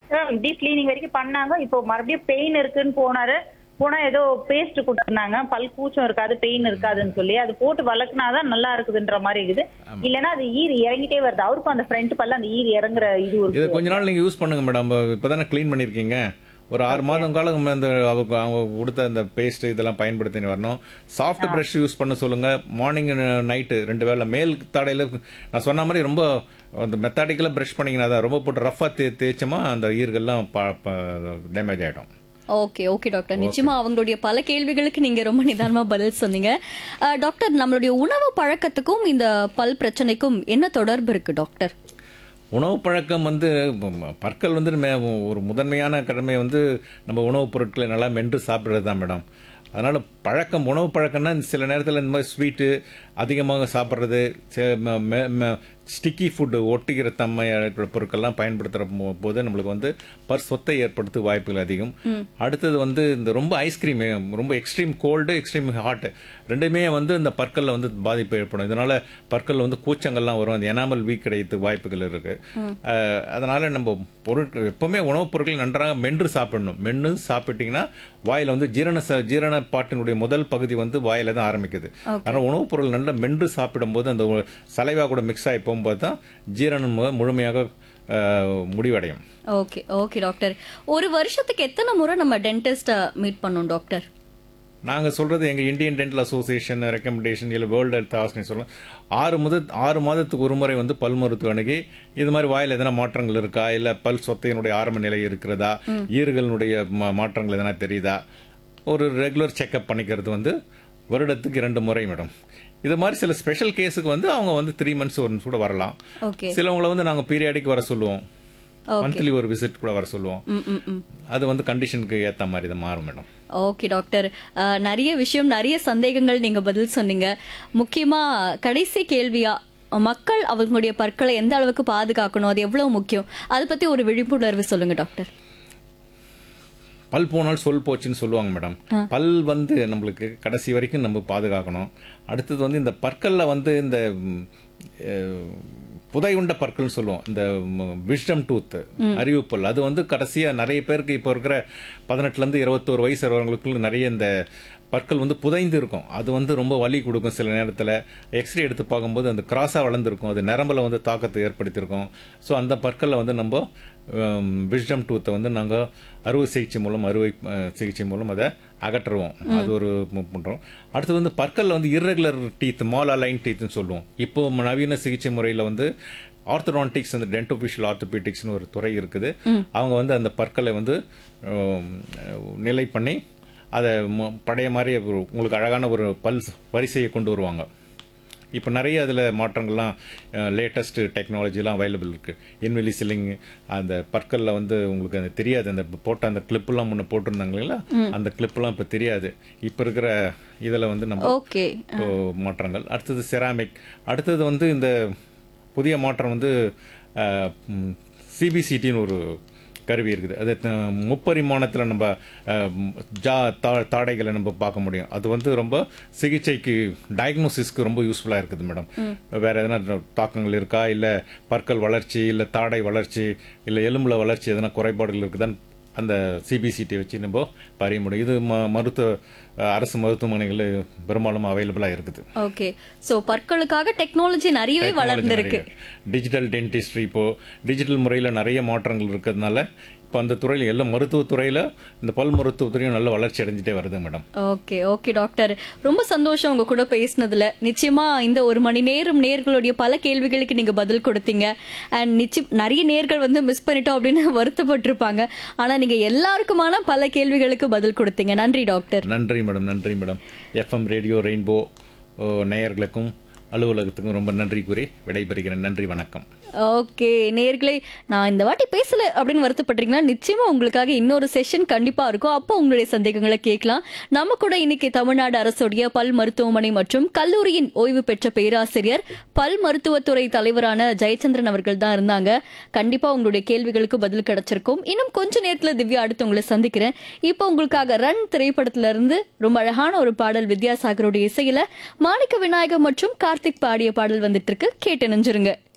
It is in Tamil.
டீப் கிளீனிங் வரைக்கும் பண்ணாங்க இப்போ மறுபடியும் பெயின் இருக்குன்னு போனாரு போனா ஏதோ பேஸ்ட் கொடுத்துருந்தாங்க பல் கூச்சம் இருக்காது பெயின் இருக்காதுன்னு சொல்லி அது போட்டு வளர்க்குனாதான் நல்லா இருக்குதுன்ற மாதிரி இருக்குது இல்லைன்னா அது ஈர் இறங்கிட்டே வருது அவருக்கும் அந்த ஃப்ரண்ட் பல்ல அந்த ஈர் இறங்குற இது இது இருக்கு கொஞ்ச நாள் நீங்க யூஸ் பண்ணுங்க மேடம் இப்பதானே க்ளீன் பண்ணிருக்கீங்க ஒரு ஆறு மாதம் காலம் அந்த அவங்க அவங்க கொடுத்த அந்த பேஸ்ட் இதெல்லாம் பயன்படுத்தி வரணும் சாஃப்ட் பிரஷ் யூஸ் பண்ண சொல்லுங்க மார்னிங் நைட்டு ரெண்டு வேளை மேல் தாடையில நான் சொன்ன மாதிரி ரொம்ப அந்த மெத்தாடிக்கலாக ப்ரஷ் பண்ணிங்கன்னா தான் ரொம்ப போட்டு ரஃபாக தே தேய்ச்சோமா அந்த ஈர்கள்லாம் டேமேஜ் ஆகிடும் ஓகே ஓகே டாக்டர் நிச்சயமா அவங்களுடைய பல கேள்விகளுக்கு நீங்க ரொம்ப நிதானமா பதில் சொன்னீங்க அஹ், டாக்டர் நம்மளுடைய உணவு பழக்கத்துக்கும் இந்த பல் பிரச்சனைக்கும் என்ன தொடர்பு இருக்கு டாக்டர் உணவு பழக்கம் வந்து ம- பற்கள் வந்து மே- ஒரு முதன்மையான கடமை வந்து நம்ம உணவுப் பொருட்களை நல்லா மென்று சாப்பிட்றது தான் மேடம் அதனால பழக்கம் உணவு பழக்கம்னா சில நேரத்தில் இந்த மாதிரி ஸ்வீட்டு அதிகமாக சாப்பிட்றது ஸ்டிக்கி ஃபுட்டு ஒட்டுகிற தன்மை இருக்கிற பொருட்கள்லாம் பயன்படுத்துகிற போது நம்மளுக்கு வந்து பர் சொத்தை ஏற்படுத்த வாய்ப்புகள் அதிகம் அடுத்தது வந்து இந்த ரொம்ப ஐஸ்கிரீம் ரொம்ப எக்ஸ்ட்ரீம் கோல்டு எக்ஸ்ட்ரீம் ஹாட் ரெண்டுமே வந்து இந்த பற்களில் வந்து பாதிப்பு ஏற்படும் இதனால பற்களில் வந்து கூச்சங்கள்லாம் வரும் அந்த எனாமல் வீக் கிடைத்து வாய்ப்புகள் இருக்கு அஹ், அதனால நம்ம பொருட்கள் எப்பவுமே உணவுப் பொருட்கள் நன்றாக மென்று சாப்பிடணும் மென்று சாப்பிட்டீங்கன்னா வாயில வந்து ஜீரண ச- ஜீரண பாட்டினுடைய முதல் பகுதி வந்து வாயில தான் ஆரம்பிக்குது அதனால உணவுப் பொருள் நல்லா மென்று சாப்பிடும்போது அந்த ஒ- சலைவா கூட மிக்ஸ் ஆகி போகும்போது தான் ஜீரணம் மு- முழுமையாக அஹ், முடிவடையும் ஓகே ஓகே டாக்டர் ஒரு வருஷத்துக்கு எத்தனை முறை நம்ம டென்டிஸ்ட மீட் பண்ணோம் டாக்டர் நாங்க சொல்றது எங்க இந்தியன் டென்டல் அசோசியேஷன் ரெக்கமெண்டேஷன் இல்லை வேர்ல்டு ஹெல்த் ஆஸ்னு சொல்லலாம் ஆறு முதல் ஆறு மாதத்துக்கு ஒரு முறை வந்து பல் மருத்துவ அணுகி இது மாதிரி வாயில் எதனா மாற்றங்கள் இருக்கா இல்ல பல் சொத்தையினுடைய ஆரம்ப நிலை இருக்கிறதா ஈறுகளினுடைய மா- மாற்றங்கள் எதனா தெரியுதா ஒரு ரெகுலர் செக்அப் பண்ணிக்கிறது வந்து வருடத்துக்கு இரண்டு முறை மேடம் இது மாதிரி சில ஸ்பெஷல் கேஸுக்கு வந்து அவங்க வந்து த்ரீ மந்த்ஸ் ஒன்ஸ் கூட வரலாம் ஓகே சிலவங்கள வந்து நாங்க பீரியாடிக் வர சொல்லுவோம் மந்த்லி ஒரு விசிட் கூட வர சொல்லுவோம் ம் ம் ம் அது வந்து கண்டிஷனுக்கு ஏத்த மாதிரி தான் மாறும் மேடம் ஓகே டாக்டர் அஹ், நிறைய விஷயம் நிறைய சந்தேகங்கள் நீங்க பதில் சொன்னீங்க முக்கியமா கடைசி கேள்வியா மக்கள் அவங்களுடைய பற்களை எந்த அளவுக்கு பாதுகாக்கணும் அது எவ்வளவு முக்கியம் அதை பத்தி ஒரு விழிப்புணர்வு சொல்லுங்க டாக்டர் பல் போனால் சொல் போச்சுன்னு சொல்லுவாங்க மேடம் பல் வந்து நம்மளுக்கு கடைசி வரைக்கும் நம்ம பாதுகாக்கணும் அடுத்தது வந்து இந்த பற்கள்ல வந்து இந்த ம், அஹ், புதை உண்ட பற்கள்னு சொல்லுவோம் இந்த விஷ்டம் டூத் அறிவு பல் அது வந்து கடைசியா நிறைய பேருக்கு இப்போ இருக்கிற பதினெட்டுல இருந்து இருபத்தோரு வயசு வரவங்களுக்குள்ள நிறைய இந்த பற்கள் வந்து புதைந்து இருக்கும் அது வந்து ரொம்ப வலி கொடுக்கும் சில நேரத்தில் எக்ஸ்ரே எடுத்து பார்க்கும்போது அந்த கிராஸாக வளர்ந்துருக்கும் அது நரம்பில் வந்து தாக்கத்தை ஏற்படுத்தியிருக்கும் ஸோ அந்த பற்களை வந்து நம்ம விஸ்டம் டூத்தை வந்து நாங்கள் அறுவை சிகிச்சை மூலம் அறுவை அஹ், சிகிச்சை மூலம் அதை அகற்றுவோம் அது ஒரு மு- பண்றோம் அடுத்து வந்து பற்களில் வந்து இர்ரெகுலர் டீத் மால் அலைன் டீத்னு சொல்லுவோம் இப்போ நவீன சிகிச்சை முறையில் வந்து ஆர்த்தோடான்டிக்ஸ் அந்த டென்டோபிஷியல் ஆர்த்தோபீட்டிக்ஸ்னு ஒரு துறை இருக்குது அவங்க வந்து அந்த பற்களை வந்து உம், நிலை பண்ணி அதை ம- பழைய மாதிரி ஒரு உங்களுக்கு அழகான ஒரு பல்ஸ் வரிசையை கொண்டு வருவாங்க இப்போ நிறைய அதில் மாற்றங்கள்லாம் லேட்டஸ்ட் டெக்னாலஜிலாம் அவைலபிள் இருக்கு இன்வெலி சில்லிங் அந்த பற்களில் வந்து உங்களுக்கு அது தெரியாது அந்த போட்ட அந்த கிளிப்லாம் முன்ன போட்டிருந்தாங்க இல்லைங்களா அந்த கிளிப்லாம் இப்போ தெரியாது இப்போ இருக்கிற இதில் வந்து நம்ம ஓகே இப்போ மாற்றங்கள் அடுத்தது செராமிக் அடுத்தது வந்து இந்த புதிய மாற்றம் வந்து சிபிசிடின்னு ஒரு கருவி இருக்குது அது த- முப்பரிமாணத்தில் நம்ம அஹ், ம், ஜா தா- தாடைகளை நம்ம பார்க்க முடியும் அது வந்து ரொம்ப சிகிச்சைக்கு டயக்னோசிஸ்க்கு ரொம்ப யூஸ்ஃபுல்லாக இருக்குது மேடம் வேற எதனா தாக்கங்கள் இருக்கா இல்லை பற்கள் வளர்ச்சி இல்லை தாடை வளர்ச்சி இல்லை எலும்புல வளர்ச்சி எதனா குறைபாடுகள் இருக்குதான்னு அந்த சிபிசிடி வச்சு நம்ம பறிய முடியும் இது ம- மருத்துவ அஹ், அரசு மருத்துவமனைகளில் பெரும்பாலும் அவைலபிளாக இருக்குது ஓகே சோ பற்களுக்காக டெக்னாலஜி நிறையவே வளர்ந்திருக்கு டிஜிட்டல் டென்டிஸ்ட்ரி இப்போ டிஜிட்டல் முறையில் நிறைய மாற்றங்கள் இருக்கிறதுனால இப்போ அந்த துறையில் எல்லாம் மருத்துவத்துறையில் இந்த பல் மருத்துவத்துறையும் நல்ல வளர்ச்சி அடைஞ்சிட்டே வருது மேடம் ஓகே ஓகே டாக்டர் ரொம்ப சந்தோஷம் உங்க கூட பேசினதுல நிச்சயமா இந்த ஒரு மணி நேரம் நேர்களுடைய பல கேள்விகளுக்கு நீங்க பதில் கொடுத்தீங்க அண்ட் நிச்சயம் நிறைய நேர்கள் வந்து மிஸ் பண்ணிட்டோம் அப்படின்னு வருத்தப்பட்டிருப்பாங்க ஆனா நீங்க எல்லாருக்குமான பல கேள்விகளுக்கு பதில் கொடுத்தீங்க நன்றி டாக்டர் நன்றி மேடம் நன்றி மேடம் எஃப்எம் ரேடியோ ரெயின்போ ஓ, நேயர்களுக்கும் அலுவலகத்துக்கும் ரொம்ப நன்றி கூறி விடைபெறுகிறேன் நன்றி வணக்கம் ஓகே நேர்களே நான் இந்த வாட்டி பேசல அப்படின்னு வருத்தப்பட்டீங்கன்னா நிச்சயமா உங்களுக்காக இன்னொரு செஷன் கண்டிப்பா இருக்கும் அப்போ உங்களுடைய சந்தேகங்களை கேட்கலாம் நம்ம கூட இன்னைக்கு தமிழ்நாடு அரசுடைய பல் மருத்துவமனை மற்றும் கல்லூரியின் ஓய்வு பெற்ற பேராசிரியர் பல் மருத்துவத்துறை தலைவரான ஜெயச்சந்திரன் அவர்கள் தான் இருந்தாங்க கண்டிப்பா உங்களுடைய கேள்விகளுக்கு பதில் கிடைச்சிருக்கும் இன்னும் கொஞ்ச நேரத்துல திவ்யா அடுத்து உங்களை சந்திக்கிறேன் இப்போ உங்களுக்காக ரன் திரைப்படத்துல இருந்து ரொம்ப அழகான ஒரு பாடல் வித்யாசாகருடைய இசையில மாணிக்க விநாயகம் மற்றும் கார்த்திக் பாடிய பாடல் வந்துட்டு இருக்கு கேட்டு நெஞ்சிருங்க